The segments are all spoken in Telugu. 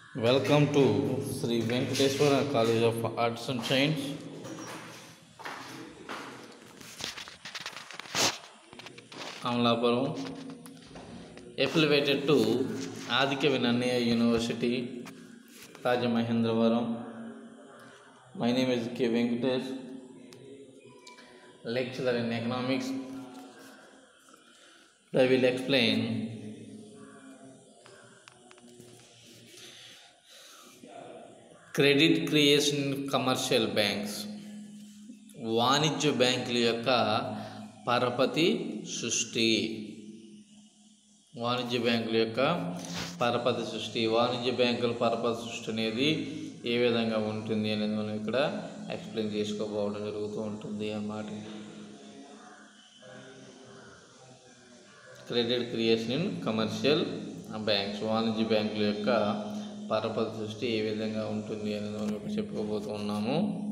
Welcome to Sri Venkateswara College of Arts and Science. Amalapuram affiliated to Adikavi Nannaya university Rajamahendravaram my name is K Venkatesh lecturer in economics I will explain credit creation commercial banks వాణిజ్య బ్యాంకుల యొక్క పరపతి సృష్టి వాణిజ్య బ్యాంకుల యొక్క పరపతి సృష్టి వాణిజ్య బ్యాంకుల పరపతి సృష్టి అనేది ఏ విధంగా ఉంటుంది అనేది మనం ఇక్కడ ఎక్స్ప్లెయిన్ చేసుకోబోవడం జరుగుతూ ఉంటుంది అన్నమాట credit creation in commercial banks వాణిజ్య బ్యాంకుల యొక్క పరపతి సృష్టి ఏ విధంగా ఉంటుంది అనేది మనం ఇప్పుడు చెప్పుకోబోతూ ఉన్నాము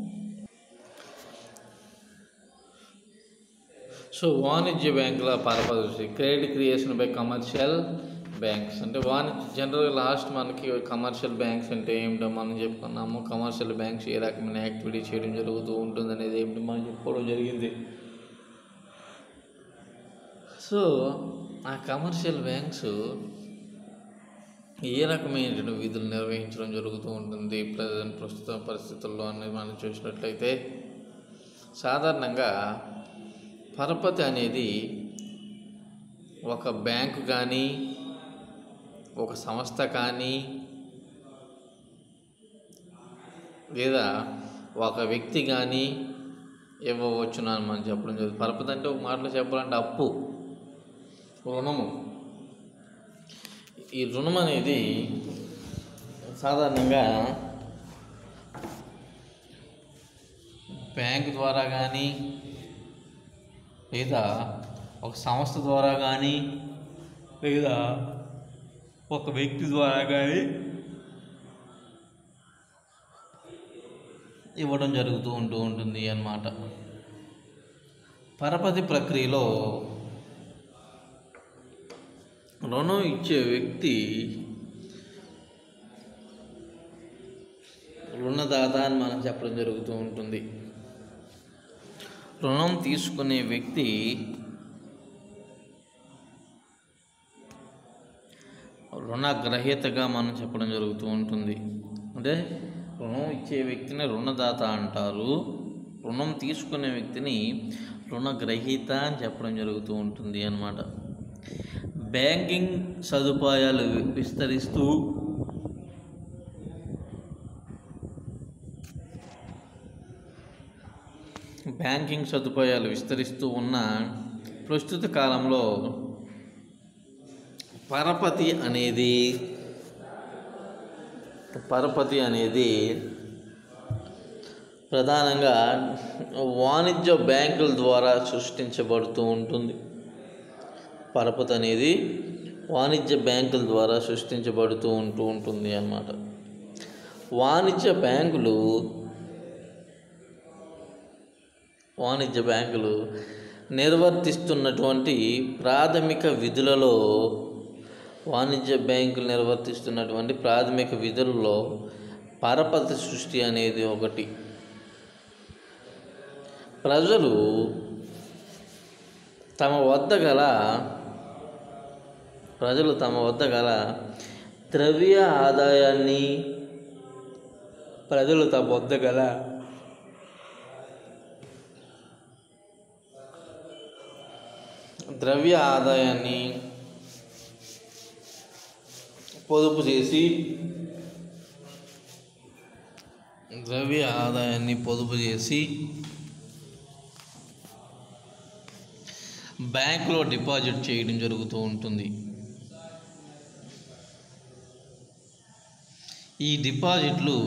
సో వాణిజ్య బ్యాంకుల పరపతి సృష్టి credit creation by commercial banks అంటే వాణిజ్య జనరల్గా లాస్ట్ మనకి కమర్షియల్ బ్యాంక్స్ అంటే ఏమిటో మనం చెప్పుకున్నాము కమర్షియల్ బ్యాంక్స్ ఏ రకమైన యాక్టివిటీ చేయడం జరుగుతూ ఉంటుంది అనేది ఏమిటో మనం చెప్పుకోవడం జరిగింది సో ఆ కమర్షియల్ బ్యాంక్స్ ఏ రకమైన విధులు నిర్వహించడం జరుగుతూ ఉంటుంది ప్రజెంట్ ప్రస్తుత పరిస్థితుల్లో అనేది మనం చూసినట్లయితే సాధారణంగా పరపతి అనేది ఒక బ్యాంకు కానీ ఒక సంస్థ కానీ లేదా ఒక వ్యక్తి కానీ ఇవ్వవచ్చును అని మనం చెప్పడం జరుగుతుంది పరపతి అంటే ఒక మాటలో చెప్పాలంటే అప్పు రుణము ఈ రుణం అనేది సాధారణంగా బ్యాంక్ ద్వారా కానీ లేదా ఒక సంస్థ ద్వారా కానీ లేదా ఒక వ్యక్తి ద్వారా కానీ ఇవ్వడం జరుగుతూ ఉంటూ ఉంటుంది అన్నమాట పరపతి ప్రక్రియలో రుణం ఇచ్చే వ్యక్తి రుణదాత అని మనం చెప్పడం జరుగుతూ ఉంటుంది రుణం తీసుకునే వ్యక్తి రుణగ్రహీతగా మనం చెప్పడం జరుగుతూ ఉంటుంది అంటే రుణం ఇచ్చే వ్యక్తిని రుణదాత అంటారు రుణం తీసుకునే వ్యక్తిని రుణగ్రహీత అని చెప్పడం జరుగుతూ ఉంటుంది అన్నమాట బ్యాంకింగ్ సదుపాయాలు విస్తరిస్తూ బ్యాంకింగ్ సదుపాయాలు విస్తరిస్తూ ఉన్న ప్రస్తుత కాలంలో పరపతి అనేది పరపతి అనేది ప్రధానంగా వాణిజ్య బ్యాంకుల ద్వారా సృష్టించబడుతూ ఉంటుంది పరపతి అనేది వాణిజ్య బ్యాంకుల ద్వారా సృష్టించబడుతూ ఉంటూ ఉంటుంది అన్నమాట వాణిజ్య బ్యాంకులు వాణిజ్య బ్యాంకులు నిర్వర్తిస్తున్నటువంటి ప్రాథమిక విధులలో వాణిజ్య బ్యాంకులు నిర్వర్తిస్తున్నటువంటి ప్రాథమిక విధులలో పరపతి సృష్టి అనేది ఒకటి ప్రజలు తమ వద్ద గల ప్రజలు తమ వద్ద గల ద్రవ్య ఆదాయాన్ని ప్రజలు తమ వద్ద గల ద్రవ్య ఆదాయాన్ని పొదుపు చేసి ద్రవ్య ఆదాయాన్ని పొదుపు చేసి బ్యాంకులో డిపాజిట్ చేయడం జరుగుతూ ఉంటుంది ఈ డిపాజిట్లు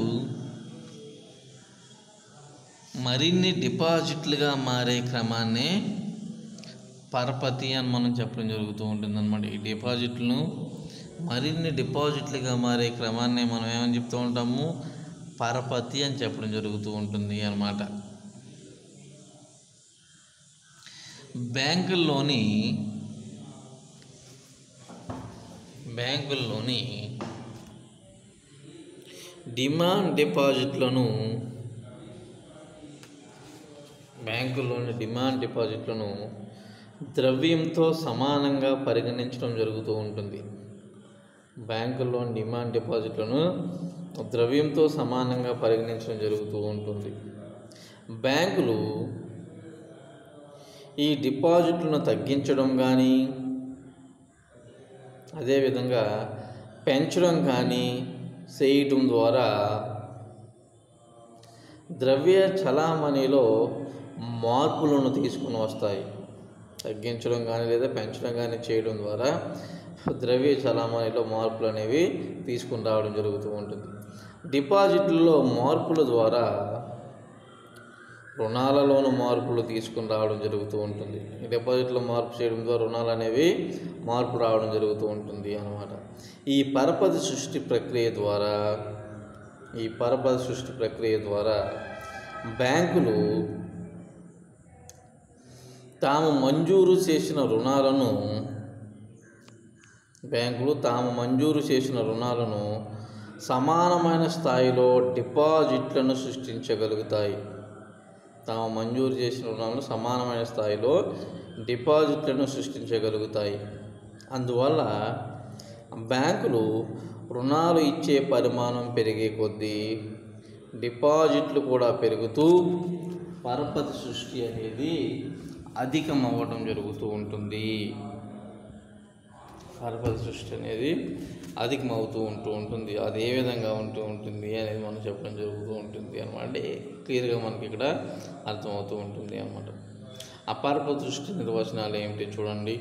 మరిన్ని డిపాజిట్లుగా మారే క్రమాన్నే పరపతి అని మనం చెప్పడం జరుగుతూ ఉంటుంది అనమాట ఈ డిపాజిట్లను మరిన్ని డిపాజిట్లుగా మారే క్రమాన్ని మనం ఏమని చెప్తూ ఉంటాము పరపతి అని చెప్పడం జరుగుతూ ఉంటుంది అన్నమాట బ్యాంకుల్లోని బ్యాంకుల్లోని డిమాండ్ డిపాజిట్లను బ్యాంకుల్లోని డిమాండ్ డిపాజిట్లను ద్రవ్యంతో సమానంగా పరిగణించడం జరుగుతూ ఉంటుంది బ్యాంకుల్లోని డిమాండ్ డిపాజిట్లను ద్రవ్యంతో సమానంగా పరిగణించడం జరుగుతూ ఉంటుంది బ్యాంకులు ఈ డిపాజిట్లను తగ్గించడం కానీ అదేవిధంగా పెంచడం కానీ చేయటం ద్వారా ద్రవ్య చలామణిలో మార్పులను తీసుకుని వస్తాయి తగ్గించడం కానీ లేదా పెంచడం కానీ చేయడం ద్వారా ద్రవ్య చలామణిలో మార్పులు అనేవి తీసుకుని రావడం జరుగుతూ ఉంటుంది డిపాజిట్లలో మార్పుల ద్వారా రుణాలలోను మార్పులు తీసుకుని రావడం జరుగుతూ ఉంటుంది ఈ డిపాజిట్లో మార్పు చేయడం ద్వారా రుణాలు అనేవి మార్పు రావడం జరుగుతూ ఉంటుంది అన్నమాట ఈ పరపతి సృష్టి ప్రక్రియ ద్వారా ఈ పరపతి సృష్టి ప్రక్రియ ద్వారా బ్యాంకులు తాము మంజూరు చేసిన రుణాలను బ్యాంకులు తాము మంజూరు చేసిన రుణాలను సమానమైన స్థాయిలో డిపాజిట్లను సృష్టించగలుగుతాయి తాము మంజూరు చేసిన రుణాలను సమానమైన స్థాయిలో డిపాజిట్లను సృష్టించగలుగుతాయి అందువల్ల బ్యాంకులు రుణాలు ఇచ్చే పరిమాణం పెరిగే కొద్దీ డిపాజిట్లు కూడా పెరుగుతూ పరపతి సృష్టి అనేది అధికం అవ్వడం జరుగుతూ ఉంటుంది పరపతి సృష్టి అనేది అధికం అవుతూ ఉంటూ ఉంటుంది అది ఏ విధంగా ఉంటూ ఉంటుంది అనేది మనం చెప్పడం జరుగుతూ ఉంటుంది అనమాట క్లియర్గా మనకి ఇక్కడ అర్థమవుతూ ఉంటుంది అనమాట ఆ పరపతి సృష్టి నిర్వచనాలు ఏమిటి చూడండి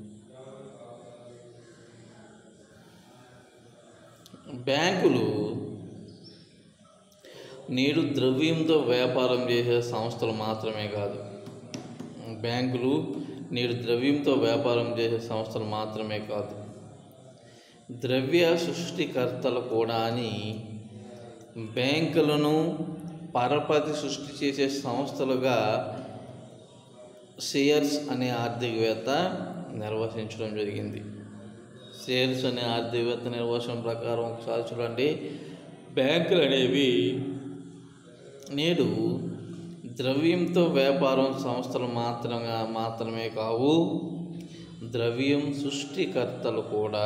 బ్యాంకులు నేడు ద్రవ్యంతో వ్యాపారం చేసే సంస్థలు మాత్రమే కాదు బ్యాంకులు నేడు ద్రవ్యంతో వ్యాపారం చేసే సంస్థలు మాత్రమే కాదు ద్రవ్య సృష్టికర్తలు కూడా అని బ్యాంకులను పరపతి సృష్టి చేసే సంస్థలుగా షేర్స్ అనే ఆర్థికవేత్త నిర్వచించడం జరిగింది షేర్స్ అనే ఆర్థికవేత్త నిర్వచనం ప్రకారం ఒకసారి చూడండి బ్యాంకులు అనేవి నేడు ద్రవ్యంతో వ్యాపారం సంస్థలు మాత్రంగా మాత్రమే కావు ద్రవ్యం సృష్టికర్తలు కూడా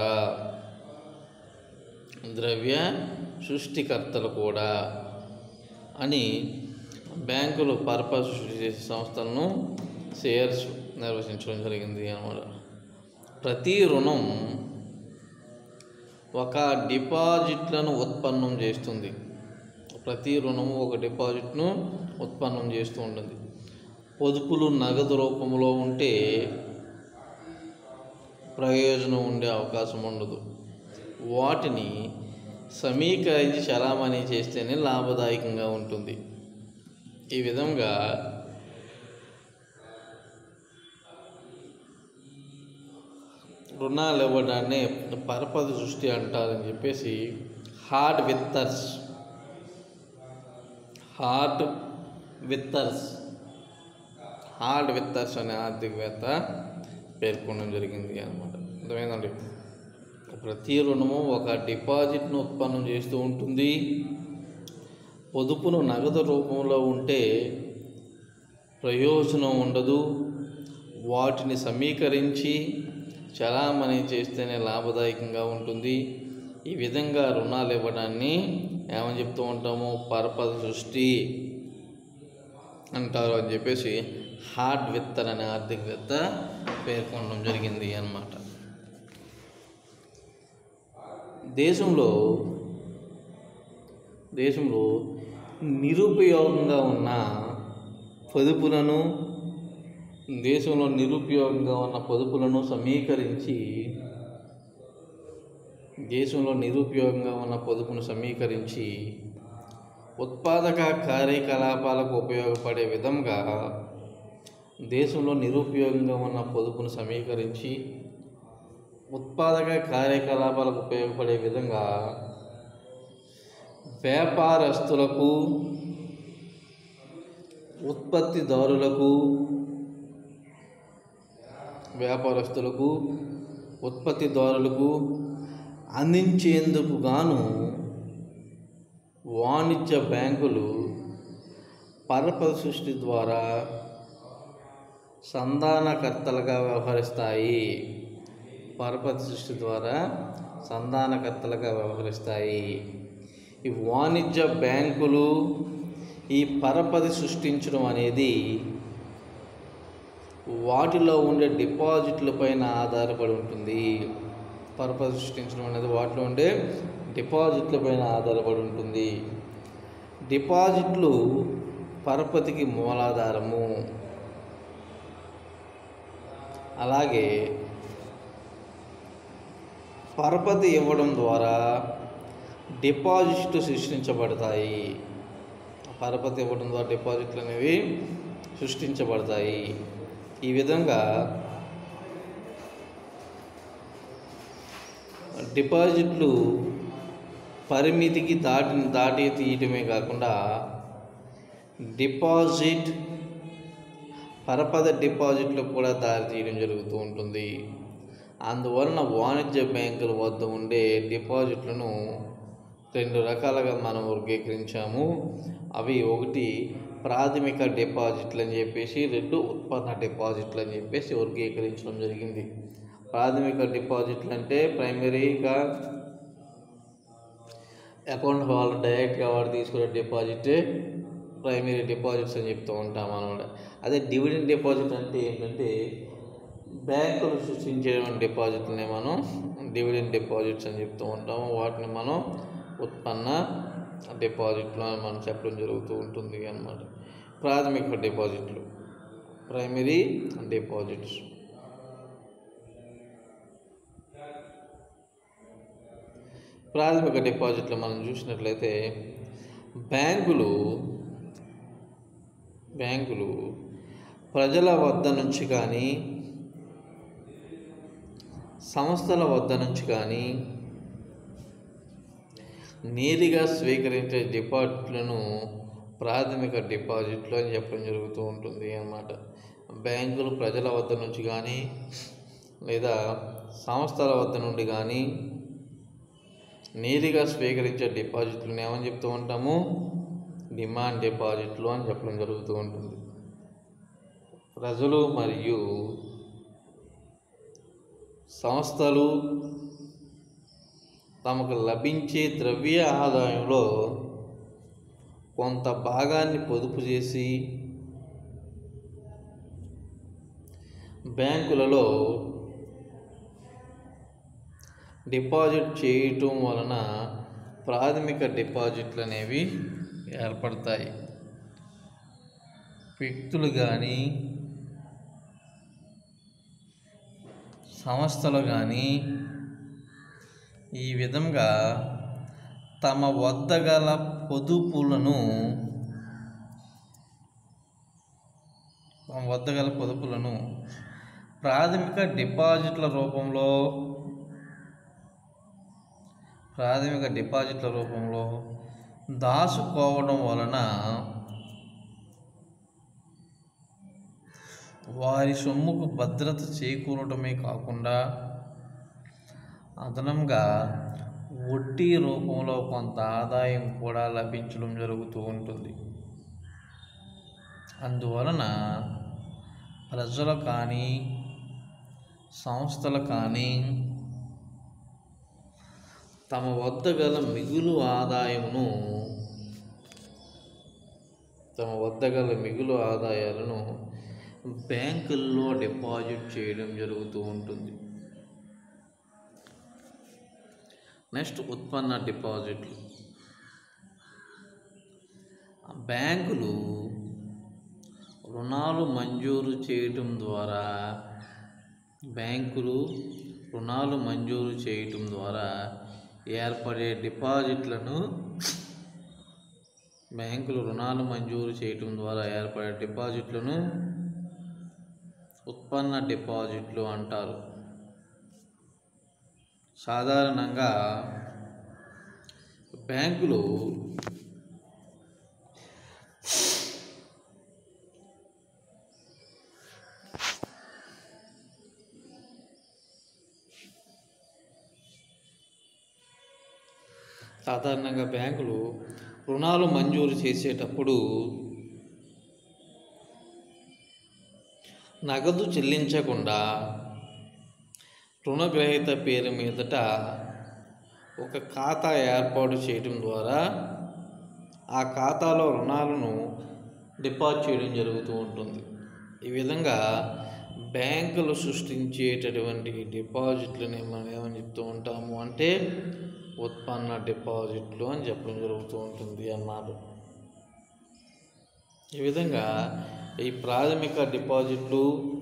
ద్రవ్య సృష్టికర్తలు కూడా అని బ్యాంకులు పర్పస్ సృష్టి చేసే సంస్థలను షేర్స్ నిర్వచించడం జరిగింది అన్నమాట ప్రతి రుణం ఒక డిపాజిట్లను ఉత్పన్నం చేస్తుంది ప్రతి రుణము ఒక డిపాజిట్ను ఉత్పన్నం చేస్తూ ఉంటుంది పొదుపులు నగదు రూపంలో ఉంటే ప్రయోజనం ఉండే అవకాశం ఉండదు వాటిని సమీకరించి చలామణి చేస్తేనే లాభదాయకంగా ఉంటుంది ఈ విధంగా రుణాలు ఇవ్వడాన్ని పరపతి సృష్టి అంటారని చెప్పేసి Hartley Withers Hartley Withers Hartley Withers అనే ఆర్థికవేత్త పేర్కొనడం జరిగింది అనమాట అర్థమైందండి ప్రతి రుణము ఒక డిపాజిట్ను ఉత్పన్నం చేస్తూ ఉంటుంది పొదుపును నగదు రూపంలో ఉంటే ప్రయోజనం ఉండదు వాటిని సమీకరించి చలామణి చేస్తేనే లాభదాయకంగా ఉంటుంది ఈ విధంగా రుణాలు ఇవ్వడాన్ని ఏమని చెప్తూ ఉంటాము పరపద సృష్టి అంటారు అని చెప్పేసి హార్డ్ విత్తర్ అనే ఆర్థికవేత్త పేర్కొనడం జరిగింది అన్నమాట దేశంలో దేశంలో నిరుపయోగంగా ఉన్న పొదుపులను దేశంలో నిరుపయోగంగా ఉన్న పొదుపులను సమీకరించి దేశంలో నిరుపయోగంగా ఉన్న పొదుపును సమీకరించి ఉత్పాదక కార్యకలాపాలకు ఉపయోగపడే విధంగా దేశంలో నిరుపయోగంగా ఉన్న పొదుపును సమీకరించి ఉత్పాదక కార్యకలాపాలకు ఉపయోగపడే విధంగా వ్యాపారస్తులకు ఉత్పత్తిదారులకు వ్యాపారస్తులకు ఉత్పత్తిదారులకు అందించేందుకు గాను వాణిజ్య బ్యాంకులు పరపతి సృష్టి ద్వారా సంధానకర్తలుగా వ్యవహరిస్తాయి పరపతి సృష్టి ద్వారా సంధానకర్తలుగా వ్యవహరిస్తాయి ఈ వాణిజ్య బ్యాంకులు ఈ పరపతి సృష్టించడం అనేది వాటిలో ఉండే డిపాజిట్ల పైన ఆధారపడి ఉంటుంది పరపతి సృష్టించడం అనేది వాటిలో ఉండే డిపాజిట్ల పైన ఆధారపడి ఉంటుంది డిపాజిట్లు పరపతికి మూలాధారము అలాగే పరపతి ఇవ్వడం ద్వారా డిపాజిట్లు సృష్టించబడతాయి పరపతి ఇవ్వడం ద్వారా డిపాజిట్లు అనేవి సృష్టించబడతాయి ఈ విధంగా డిపాజిట్లు పరిమితికి దాటి దాటి తీయటమే కాకుండా డిపాజిట్ పరపద డిపాజిట్లు కూడా దారి తీయడం జరుగుతూ ఉంటుంది అందువలన వాణిజ్య బ్యాంకుల వద్ద ఉండే డిపాజిట్లను రెండు రకాలుగా మనం వర్గీకరించాము అవి ఒకటి ప్రాథమిక డిపాజిట్లు అని చెప్పేసి రెండు ఉత్పన్న డిపాజిట్లు అని చెప్పేసి వర్గీకరించడం జరిగింది ప్రాథమిక డిపాజిట్లు అంటే ప్రైమరీగా అకౌంట్ వాళ్ళు డైరెక్ట్గా వాడు తీసుకునే డిపాజిట్ ప్రైమరీ డిపాజిట్స్ అని చెప్తూ ఉంటాం అనమాట అదే డివిడెండ్ డిపాజిట్ అంటే ఏంటంటే బ్యాంకులు సృష్టించే డిపాజిట్ని మనం డివిడెండ్ డిపాజిట్స్ అని చెప్తూ ఉంటాము వాటిని మనం ఉత్పన్న డిపాజిట్లు అని మనం చెప్పడం జరుగుతూ ఉంటుంది అన్నమాట ప్రాథమిక డిపాజిట్లు ప్రైమరీ డిపాజిట్స్ ప్రాథమిక డిపాజిట్లు మనం చూసినట్లయితే బ్యాంకులు బ్యాంకులు ప్రజల వద్ద నుంచి కానీ సంస్థల వద్ద నుంచి కానీ నేరుగా స్వీకరించే డిపాజిట్లను ప్రాథమిక డిపాజిట్లు అని చెప్పడం జరుగుతూ ఉంటుంది అన్నమాట బ్యాంకులు ప్రజల వద్ద నుంచి కానీ లేదా సంస్థల వద్ద నుండి కానీ నేరుగా స్వీకరించే డిపాజిట్లను ఏమని చెప్తూ ఉంటాము డిమాండ్ డిపాజిట్లు అని చెప్పడం జరుగుతూ ఉంటుంది ప్రజలు మరియు సంస్థలు తమకు లభించే ద్రవ్య ఆదాయంలో కొంత భాగాన్ని పొదుపు చేసి బ్యాంకులలో డిపాజిట్ చేయటం వలన ప్రాథమిక డిపాజిట్లు అనేవి ఏర్పడతాయి వ్యక్తులు కానీ సంస్థలు కానీ ఈ విధంగా తమ వద్ద గల పొదుపులను తమ వద్ద గల పొదుపులను ప్రాథమిక డిపాజిట్ల రూపంలో ప్రాథమిక డిపాజిట్ల రూపంలో దాచుకోవడం వలన వారి సొమ్ముకు భద్రత చేకూరటమే కాకుండా అదనంగా వడ్డీ రూపంలో కొంత ఆదాయం కూడా లభించడం జరుగుతూ ఉంటుంది అందువలన ప్రజలు కానీ సంస్థలు కానీ తమ వద్ద గల మిగులు ఆదాయమును తమ వద్ద గల మిగులు ఆదాయాలను బ్యాంకుల్లో డిపాజిట్ చేయడం జరుగుతూ ఉంటుంది నెక్స్ట్ ఉత్పన్న డిపాజిట్లు బ్యాంకులు రుణాలు మంజూరు చేయటం ద్వారా బ్యాంకులు రుణాలు మంజూరు చేయటం ద్వారా ఏర్పడే డిపాజిట్లను బ్యాంకులు రుణాలు మంజూరు చేయటం ద్వారా ఏర్పడే డిపాజిట్లను ఉత్పన్న డిపాజిట్లు అంటారు సాధారణంగా బ్యాంకులు సాధారణంగా బ్యాంకులు రుణాలు మంజూరు చేసేటప్పుడు నగదు చెల్లించకుండా రుణగ్రహీత పేరు మీదట ఒక ఖాతా ఏర్పాటు చేయడం ద్వారా ఆ ఖాతాలో రుణాలను డిపాజిట్ చేయడం జరుగుతూ ఉంటుంది ఈ విధంగా బ్యాంకులు సృష్టించేటటువంటి డిపాజిట్లని మనం ఏమని చెప్తూ ఉంటాము అంటే ఉత్పన్న డిపాజిట్లు అని చెప్పడం జరుగుతూ ఉంటుంది అన్నారు ఈ విధంగా ఈ ప్రాథమిక డిపాజిట్లు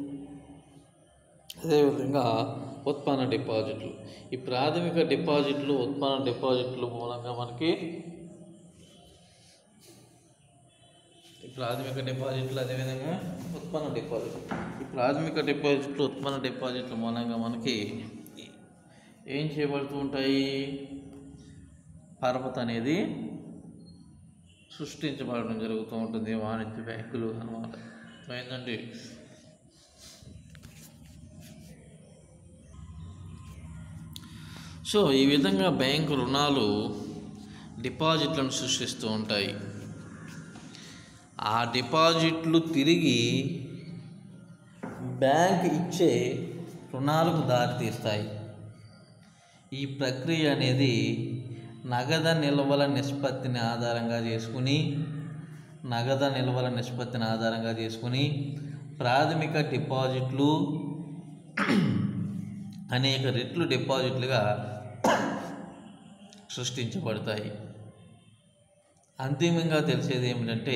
అదేవిధంగా ఉత్పన్న డిపాజిట్లు ఈ ప్రాథమిక డిపాజిట్లు ఉత్పన్న డిపాజిట్లు మూలంగా మనకి ఈ ప్రాథమిక డిపాజిట్లు అదేవిధంగా ఉత్పన్న డిపాజిట్లు ఈ ప్రాథమిక డిపాజిట్లు ఉత్పన్న డిపాజిట్ల మూలంగా మనకి ఏం చేయబడుతూ ఉంటాయి పరపతి అనేది సృష్టించబడడం జరుగుతూ ఉంటుంది వాణిజ్య బ్యాంకులు అన్నమాట ఏంటంటే సో ఈ విధంగా బ్యాంకు రుణాలు డిపాజిట్లను సృష్టిస్తూ ఉంటాయి ఆ డిపాజిట్లు తిరిగి బ్యాంక్ ఇచ్చే రుణాలకు దారితీస్తాయి ఈ ప్రక్రియ అనేది నగద నిల్వల నిష్పత్తిని ఆధారంగా చేసుకుని నగద నిల్వల నిష్పత్తిని ఆధారంగా చేసుకుని ప్రాథమిక డిపాజిట్లు అనేక రెట్లు డిపాజిట్లుగా సృష్టించబడతాయి అంతిమంగా తెలిసేది ఏమిటంటే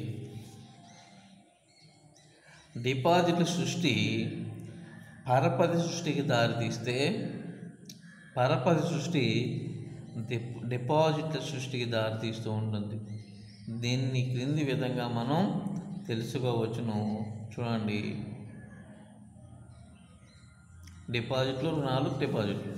డిపాజిట్ల సృష్టి పరపతి సృష్టికి దారితీస్తే పరపతి సృష్టి డిప్- డిపాజిట్ల సృష్టికి దారితీస్తూ ఉంటుంది దీన్ని క్రింది విధంగా మనం తెలుసుకోవచ్చును చూడండి డిపాజిట్లు రుణాలు డిపాజిట్లు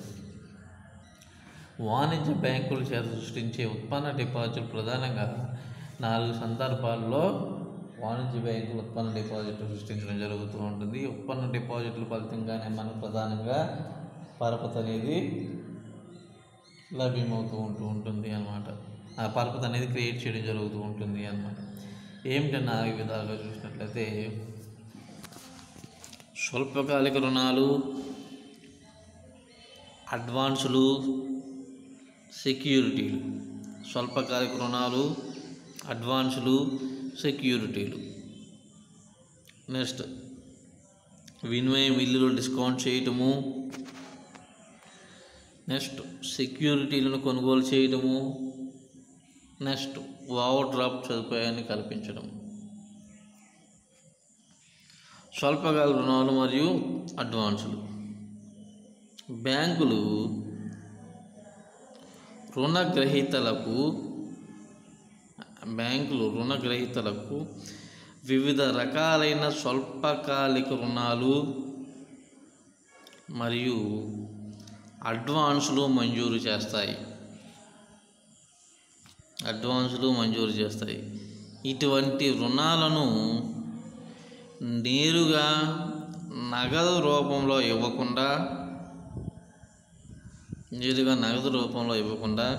వాణిజ్య బ్యాంకుల చేత సృష్టించే ఉత్పన్న డిపాజిట్లు ప్రధానంగా నాలుగు సందర్భాల్లో వాణిజ్య బ్యాంకులు ఉత్పన్న డిపాజిట్లు సృష్టించడం జరుగుతూ ఉంటుంది ఉత్పన్న డిపాజిట్ల ఫలితంగానే మనకు ప్రధానంగా పరపతి అనేది లభ్యమవుతూ ఉంటూ ఉంటుంది అన్నమాట ఆ పరపతి అనేది క్రియేట్ చేయడం జరుగుతూ ఉంటుంది అన్నమాట ఏమిటన్నా ఈ విధాలుగా చూసినట్లయితే స్వల్పకాలిక రుణాలు అడ్వాన్సులు సెక్యూరిటీలు స్వల్పకాలిక రుణాలు అడ్వాన్సులు సెక్యూరిటీలు నెక్స్ట్ వినిమయ మిల్లులు డిస్కౌంట్ చేయటము నెక్స్ట్ సెక్యూరిటీలను కొనుగోలు చేయటము నెక్స్ట్ ఓవర్ డ్రాఫ్ట్ సదుపాయాన్ని కల్పించడం స్వల్పకాల రుణాలు మరియు అడ్వాన్సులు బ్యాంకులు రుణగ్రహీతలకు బ్యాంకులు రుణగ్రహీతలకు వివిధ రకాలైన స్వల్పకాలిక రుణాలు మరియు అడ్వాన్సులు మంజూరు చేస్తాయి అడ్వాన్సులు మంజూరు చేస్తాయి ఇటువంటి రుణాలను నేరుగా నగదు రూపంలో ఇవ్వకుండా నేరుగా నగదు రూపంలో ఇవ్వకుండా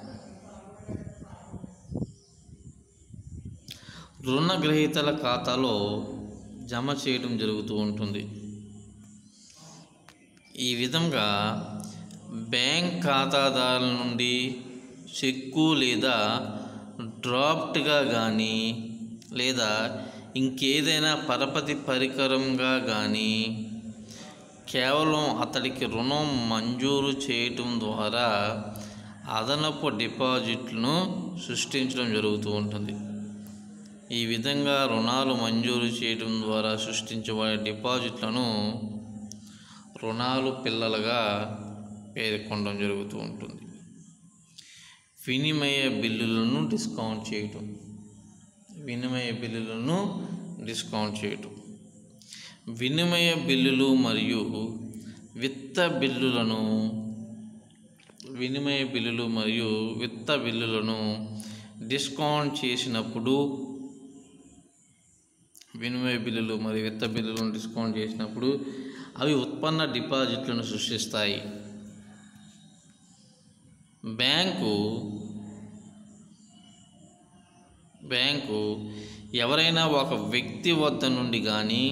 రుణగ్రహీతల ఖాతాలో జమ చేయడం జరుగుతూ ఉంటుంది ఈ విధంగా బ్యాంక్ ఖాతాదారుల నుండి చెక్కు లేదా డ్రాఫ్ట్గా కానీ లేదా ఇంకేదైనా పరపతి పరికరంగా కానీ కేవలం అతడికి రుణం మంజూరు చేయటం ద్వారా అదనపు డిపాజిట్లను సృష్టించడం జరుగుతూ ఉంటుంది ఈ విధంగా రుణాలు మంజూరు చేయడం ద్వారా సృష్టించబడే డిపాజిట్లను రుణాలు పిల్లలుగా పేర్కొనడం జరుగుతూ ఉంటుంది వినిమయ బిల్లులను డిస్కౌంట్ చేయటం వినిమయ బిల్లులను డిస్కౌంట్ చేయటం వినిమయ బిల్లులు మరియు విత్త బిల్లులను వినిమయ బిల్లులు మరియు విత్త బిల్లులను డిస్కౌంట్ చేసినప్పుడు వినిమయ బిల్లులు మరియు విత్త బిల్లులను డిస్కౌంట్ చేసినప్పుడు అవి ఉత్పన్న డిపాజిట్లను సృష్టిస్తాయి బ్యాంకు బ్యాంకు ఎవరైనా ఒక వ్యక్తి వద్ద నుండి కానీ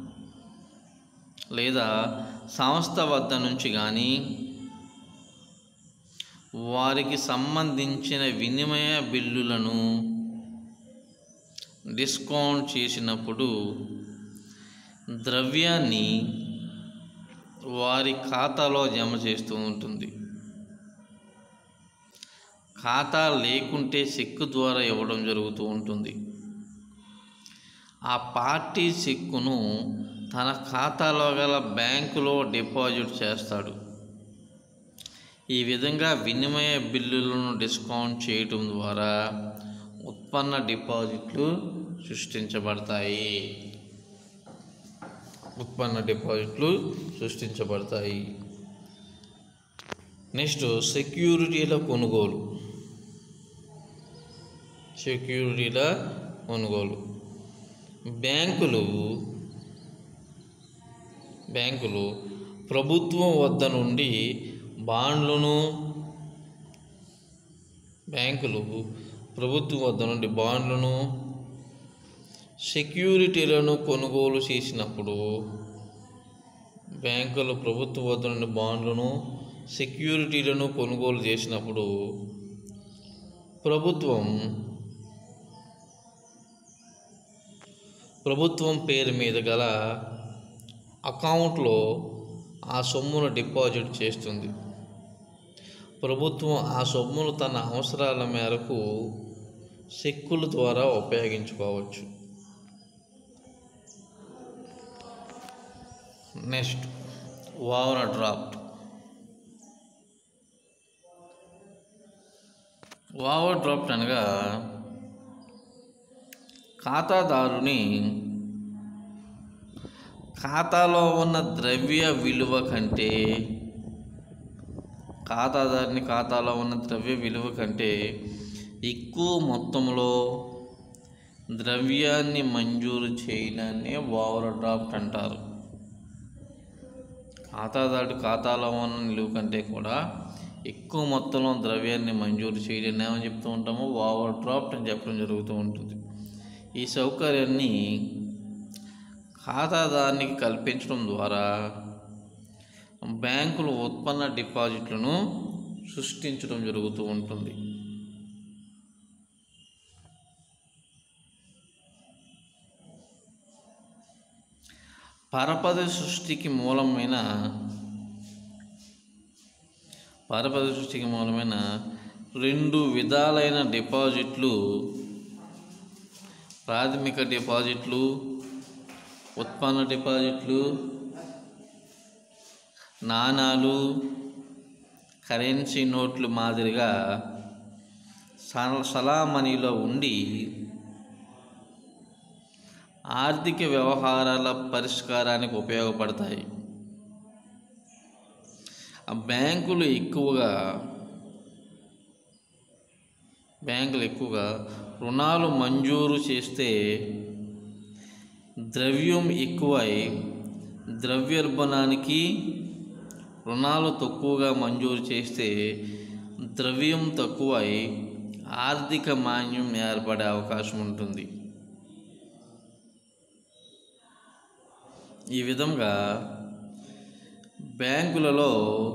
లేదా సంస్థ వద్ద నుంచి కానీ వారికి సంబంధించిన వినిమయ బిల్లులను డిస్కౌంట్ చేసినప్పుడు ద్రవ్యాన్ని వారి ఖాతాలో జమ చేస్తూ ఉంటుంది ఖాతా లేకుంటే చెక్కు ద్వారా ఇవ్వడం జరుగుతూ ఉంటుంది ఆ పార్టీ చెక్కును తన ఖాతాలో గల బ్యాంకులో డిపాజిట్ చేస్తాడు ఈ విధంగా వినిమయ బిల్లులను డిస్కౌంట్ చేయటం ద్వారా ఉత్పన్న డిపాజిట్లు సృష్టించబడతాయి ఉత్పన్న డిపాజిట్లు సృష్టించబడతాయి నెక్స్ట్ సెక్యూరిటీల కొనుగోలు సెక్యూరిటీల కొనుగోలు బ్యాంకులు బ్యాంకులు ప్రభుత్వం వద్ద నుండి బాండ్లను బ్యాంకులు ప్రభుత్వం వద్ద నుండి బాండ్లను సెక్యూరిటీలను కొనుగోలు చేసినప్పుడు బ్యాంకులు ప్రభుత్వం వద్ద నుండి బాండ్లను సెక్యూరిటీలను కొనుగోలు చేసినప్పుడు ప్రభుత్వం ప్రభుత్వం పేరు మీద గల అకౌంట్లో ఆ సొమ్మును డిపాజిట్ చేస్తుంది ప్రభుత్వం ఆ సొమ్మును తన అవసరాల మేరకు చెక్కుల ద్వారా ఉపయోగించుకోవచ్చు next overdraft overdraft అనగా ఖాతాదారుని ఖాతాలో ఉన్న ద్రవ్య విలువ కంటే ఖాతాదారుని ఖాతాలో ఉన్న ద్రవ్య విలువ కంటే ఎక్కువ మొత్తంలో ద్రవ్యాన్ని మంజూరు చేయడాన్ని ఓవర్ డ్రాఫ్ట్ అంటారు ఖాతాదారుడి ఖాతాలో ఉన్న నిలువ కంటే కూడా ఎక్కువ మొత్తంలో ద్రవ్యాన్ని మంజూరు చేయడాన్ని ఏమని చెప్తూ ఉంటామో ఓవర్ డ్రాఫ్ట్ అని చెప్పడం జరుగుతూ ఉంటుంది ఈ సౌకర్యాన్ని ఖాతాదారునికి కల్పించడం ద్వారా బ్యాంకులు ఉత్పన్న డిపాజిట్లను సృష్టించడం జరుగుతూ ఉంటుంది పరపద సృష్టికి మూలమైన పరపద సృష్టికి మూలమైన రెండు విధాలైన డిపాజిట్లు ప్రాథమిక డిపాజిట్లు ఉత్పన్న డిపాజిట్లు నాణాలు కరెన్సీ నోట్లు మాదిరిగా సల- సలామణిలో ఉండి ఆర్థిక వ్యవహారాల పరిష్కారానికి ఉపయోగపడతాయి ఆ బ్యాంకులు ఎక్కువగా బ్యాంకులు ఎక్కువగా రుణాలు మంజూరు చేస్తే ద్రవ్యం ఎక్కువై ద్రవ్యోల్బణానికి రుణాలు తక్కువగా మంజూరు చేస్తే ద్రవ్యం తక్కువై ఆర్థిక మాన్యం ఏర్పడే అవకాశం ఉంటుంది ఈ విధంగా బ్యాంకులలో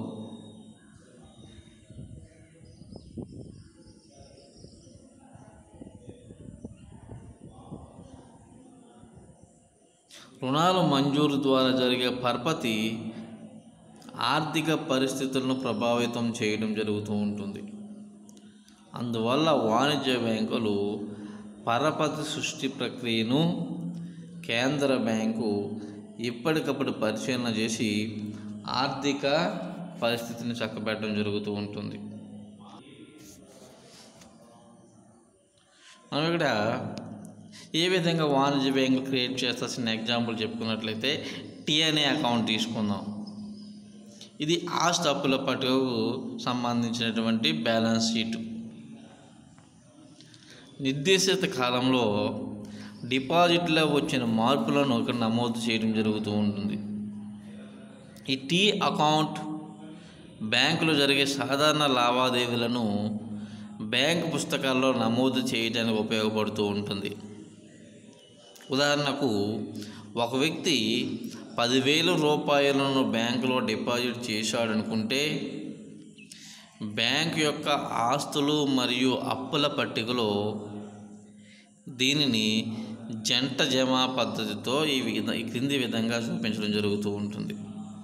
రుణాలు మంజూరు ద్వారా జరిగే పరపతి ఆర్థిక పరిస్థితులను ప్రభావితం చేయడం జరుగుతూ ఉంటుంది అందువల్ల వాణిజ్య బ్యాంకులు పరపతి సృష్టి ప్రక్రియను కేంద్ర బ్యాంకు ఎప్పటికప్పుడు పరిశీలన చేసి ఆర్థిక పరిస్థితిని చక్కబెట్టడం జరుగుతూ ఉంటుంది మనం ఇక్కడ ఏ విధంగా వాణిజ్య బ్యాంకులు క్రియేట్ చేస్తాల్సిన ఎగ్జాంపుల్ చెప్పుకున్నట్లయితే టీ అనే అకౌంట్ తీసుకుందాం ఇది ఆస్తి అప్పుల పట్టుకు సంబంధించినటువంటి బ్యాలెన్స్ షీట్ నిర్దేశిత కాలంలో డిపాజిట్లో వచ్చిన మార్పులను ఇక్కడ నమోదు చేయడం జరుగుతూ ఉంటుంది ఈ టీ అకౌంట్ బ్యాంకులో జరిగే సాధారణ లావాదేవీలను బ్యాంక్ పుస్తకాల్లో నమోదు చేయడానికి ఉపయోగపడుతూ ఉంటుంది ఉదాహరణకు ఒక వ్యక్తి పదివేల రూపాయలను బ్యాంకులో డిపాజిట్ చేశాడనుకుంటే బ్యాంక్ యొక్క ఆస్తులు మరియు అప్పుల పట్టికలో దీనిని జంట జమా పద్ధతితో ఈ విధ ఈ క్రింది విధంగా చూపించడం జరుగుతూ ఉంటుంది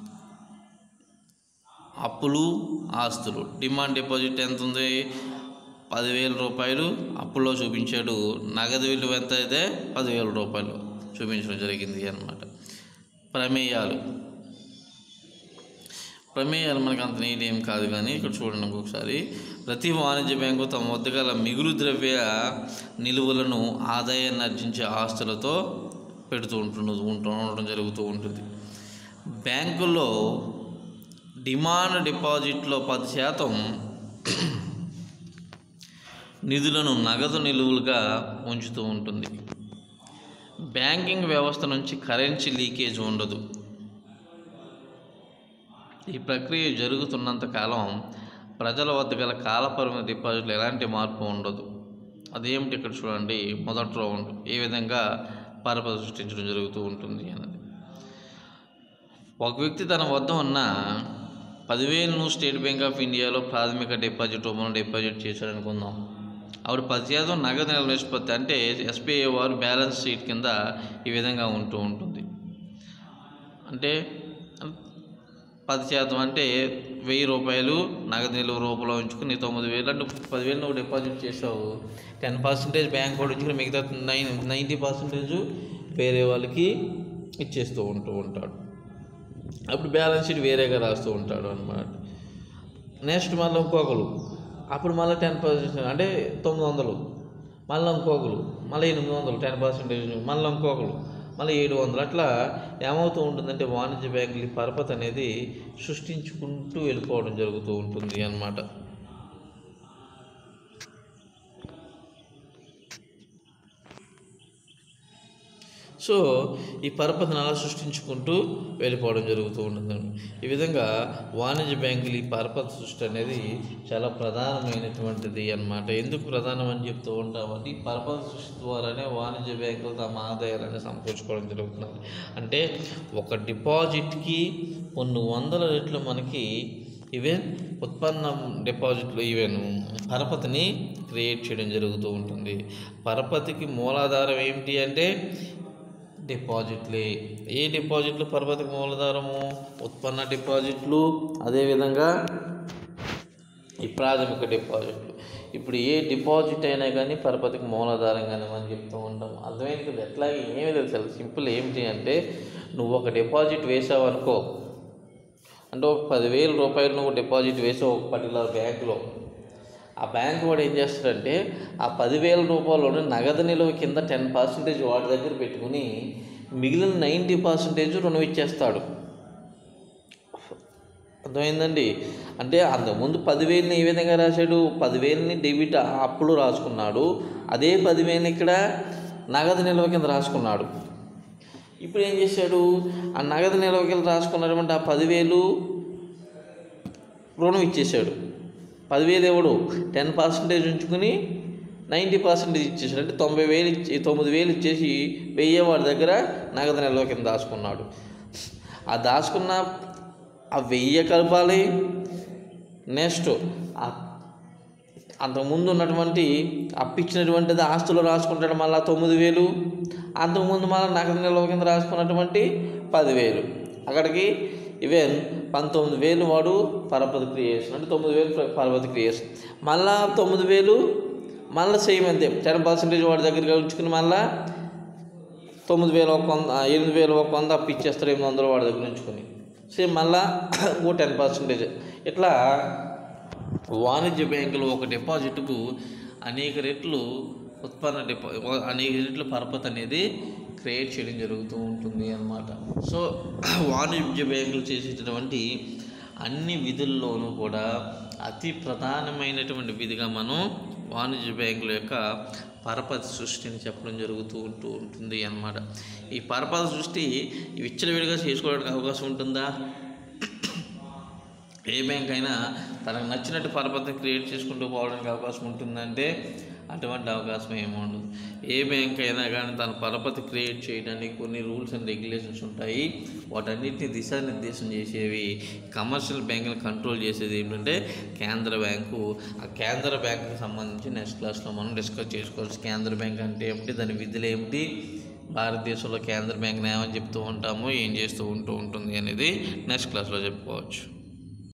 అప్పులు ఆస్తులు డిమాండ్ డిపాజిట్ ఎంత ఉంది పదివేల రూపాయలు అప్పుల్లో చూపించాడు నగదు విలువ ఎంత అయితే పదివేల రూపాయలు చూపించడం జరిగింది అన్నమాట ప్రమేయాలు ప్రమేయాలు మనకు అంత నీట్ ఏం కాదు కానీ ఇక్కడ చూడండి ఇంకొకసారి ప్రతి వాణిజ్య బ్యాంకు తమ వద్ద గల మిగులు ద్రవ్య నిలువలను ఆదాయాన్ని ఆర్జించే ఆస్తులతో పెడుతూ ఉంటున్నది ఉంటూ ఉండడం జరుగుతూ ఉంటుంది బ్యాంకుల్లో డిమాండ్ డిపాజిట్లో పది శాతం నిధులను నగదు నిలువలుగా ఉంచుతూ ఉంటుంది బ్యాంకింగ్ వ్యవస్థ నుంచి కరెన్సీ లీకేజ్ ఉండదు ఈ ప్రక్రియ జరుగుతున్నంత కాలం ప్రజల వద్ద గల కాలపరిమితి డిపాజిట్లు ఎలాంటి మార్పు ఉండదు అదేమిటి ఇక్కడ చూడండి మొదటి రౌండ్ ఏ విధంగా పరపతి సృష్టించడం జరుగుతూ ఉంటుంది అన్నది ఒక వ్యక్తి తన వద్ద ఉన్న పదివేలను స్టేట్ బ్యాంక్ ఆఫ్ ఇండియాలో ప్రాథమిక డిపాజిట్ రూపంలో డిపాజిట్ చేశాడు అనుకుందాం అప్పుడు పది శాతం నగదు నిల్వ నిష్పత్తి అంటే ఎస్బీఐ వారు బ్యాలెన్స్ షీట్ కింద ఈ విధంగా ఉంటూ ఉంటుంది అంటే పది శాతం అంటే వెయ్యి రూపాయలు నగదు నిల్వ రూపంలో ఉంచుకుని తొమ్మిది వేలు అంటే పదివేలు నువ్వు డిపాజిట్ చేసావు టెన్ పర్సెంటేజ్ బ్యాంక్ కూడా ఉంచుకుని మిగతా నైన్ నైంటీ పర్సెంటేజ్ వేరే వాళ్ళకి ఇచ్చేస్తూ ఉంటూ ఉంటాడు అప్పుడు బ్యాలెన్స్ షీట్ వేరేగా రాస్తూ ఉంటాడు అనమాట నెక్స్ట్ మళ్ళీ ఇంకొకరు అప్పుడు మళ్ళీ టెన్ పర్సెంట్ అంటే తొమ్మిది వందలు మళ్ళీ ఇంకొకరు మళ్ళీ ఎనిమిది వందలు టెన్ పర్సెంటేజ్ మళ్ళీ ఇంకొకరు మళ్ళీ ఏడు వందలు అట్లా ఏమవుతూ ఉంటుందంటే వాణిజ్య బ్యాంకులు ఈ పరపతి అనేది సృష్టించుకుంటూ వెళ్ళిపోవడం జరుగుతూ ఉంటుంది అన్నమాట సో ఈ పరపతిని అలా సృష్టించుకుంటూ వెళ్ళిపోవడం జరుగుతూ ఉంటుంది ఈ విధంగా వాణిజ్య బ్యాంకులు ఈ పరపతి సృష్టి అనేది చాలా ప్రధానమైనటువంటిది అన్నమాట ఎందుకు ప్రధానం అని చెప్తూ ఉంటామంటే ఈ పరపతి సృష్టి ద్వారానే వాణిజ్య బ్యాంకులు తమ ఆదాయాలను సమకూర్చుకోవడం జరుగుతుంది అంటే ఒక డిపాజిట్కి కొన్ని వందల రెట్లు మనకి ఈవెన్ ఉత్పన్నం డిపాజిట్లు ఈవెన్ పరపతిని క్రియేట్ చేయడం జరుగుతూ ఉంటుంది పరపతికి మూలాధారం ఏమిటి అంటే డిపాజిట్లే ఏ డిపాజిట్లు పరపతికి మూలాధారము ఉత్పన్న డిపాజిట్లు అదేవిధంగా ఈ ప్రాథమిక డిపాజిట్లు ఇప్పుడు ఏ డిపాజిట్ అయినా కానీ పరపతికి మూలాధారం కానీ మనం చెప్తూ ఉంటాం అర్థమైంది కదా ఎట్లాగే ఏమీ లేదు చాలా సింపుల్ ఏమిటి అంటే నువ్వు ఒక డిపాజిట్ వేసావు అనుకో అంటే ఒక పదివేల రూపాయలు నువ్వు డిపాజిట్ వేసావు ఒక పర్టికులర్ బ్యాంకులో ఆ బ్యాంక్ వాడు ఏం చేస్తాడంటే ఆ పదివేల రూపాయలు నగదు నిలువ కింద టెన్ పర్సెంటేజ్ వాడి దగ్గర పెట్టుకుని మిగిలిన నైంటీ పర్సెంటేజ్ రుణం ఇచ్చేస్తాడు అర్థమైందండి అంటే అంతకుముందు పదివేలని ఏ విధంగా రాశాడు పదివేలని డెబిట్ అప్పులు రాసుకున్నాడు అదే పదివేలని ఇక్కడ నగదు నిల్వ కింద రాసుకున్నాడు ఇప్పుడు ఏం చేశాడు ఆ నగదు నిల్వ కింద రాసుకున్నటువంటి ఆ పదివేలు రుణం ఇచ్చేశాడు పదివేలు ఎవడు టెన్ పర్సెంటేజ్ ఉంచుకుని నైంటీ పర్సెంటేజ్ ఇచ్చేసాడు అంటే తొంభై వేలు ఇచ్చి తొమ్మిది వేలు ఇచ్చేసి వెయ్యి వాడి దగ్గర నగదు నిల్వ కింద దాచుకున్నాడు ఆ దాచుకున్న ఆ వెయ్యి కలపాలి నెక్స్ట్ ఆ అంతకుముందు ఉన్నటువంటి అప్పిచ్చినటువంటిది ఆస్తులు రాసుకుంటాడు మళ్ళీ తొమ్మిది వేలు అంతకుముందు మళ్ళీ నగదు నిల్వ కింద రాసుకున్నటువంటి పదివేలు అక్కడికి ఈవెన్ పంతొమ్మిది వేలు వాడు పరపతి క్రియేషన్ అంటే తొమ్మిది వేలు ప- పరపతి క్రియేషన్ మళ్ళా తొమ్మిది వేలు మళ్ళీ సేమ్ అంతే టెన్ పర్సెంటేజ్ వాడి దగ్గర ఉంచుకుని మళ్ళా తొమ్మిది వేలు ఒక వంద ఆ, ఎనిమిది వేలు ఒక వంద అప్పు ఇచ్చేస్తారు ఎనిమిది వందలు వాడి దగ్గర ఉంచుకొని సేమ్ మళ్ళా ఇంకో టెన్ పర్సెంటేజ్ ఇట్లా వాణిజ్య బ్యాంకులు ఒక డిపాజిట్కు అనేక రెట్లు ఉత్పన్న డిపా అనేక రెట్లు పరపతి అనేది క్రియేట్ చేయడం జరుగుతూ ఉంటుంది అన్నమాట సో వాణిజ్య బ్యాంకులు చేసేటటువంటి అన్ని విధుల్లోనూ కూడా అతి ప్రధానమైనటువంటి విధిగా మనం వాణిజ్య బ్యాంకుల యొక్క పరపతి సృష్టిని చెప్పడం జరుగుతూ ఉంటూ ఉంటుంది అన్నమాట ఈ పరపతి సృష్టి విచ్చలవిడిగా చేసుకోవడానికి అవకాశం ఉంటుందా ఏ బ్యాంక్ అయినా తనకు నచ్చినట్టు పరపతిని క్రియేట్ చేసుకుంటూ పోవడానికి అవకాశం ఉంటుందంటే అటువంటి అవకాశం ఏమి ఉండదు ఏ బ్యాంక్ అయినా కానీ తన పరపతి క్రియేట్ చేయడానికి కొన్ని రూల్స్ అండ్ రెగ్యులేషన్స్ ఉంటాయి వాటన్నిటిని దిశానిర్దేశం చేసేవి కమర్షియల్ బ్యాంకుని కంట్రోల్ చేసేది ఏంటంటే కేంద్ర బ్యాంకు ఆ కేంద్ర బ్యాంకుకి సంబంధించి నెక్స్ట్ క్లాస్లో మనం డిస్కస్ చేసుకోవచ్చు కేంద్ర బ్యాంక్ అంటే ఏమిటి దాని విధులు ఏమిటి భారతదేశంలో కేంద్ర బ్యాంక్ని ఏమని చెప్తూ ఉంటాము ఏం చేస్తూ ఉంటూ ఉంటుంది అనేది నెక్స్ట్ క్లాస్లో చెప్పుకోవచ్చు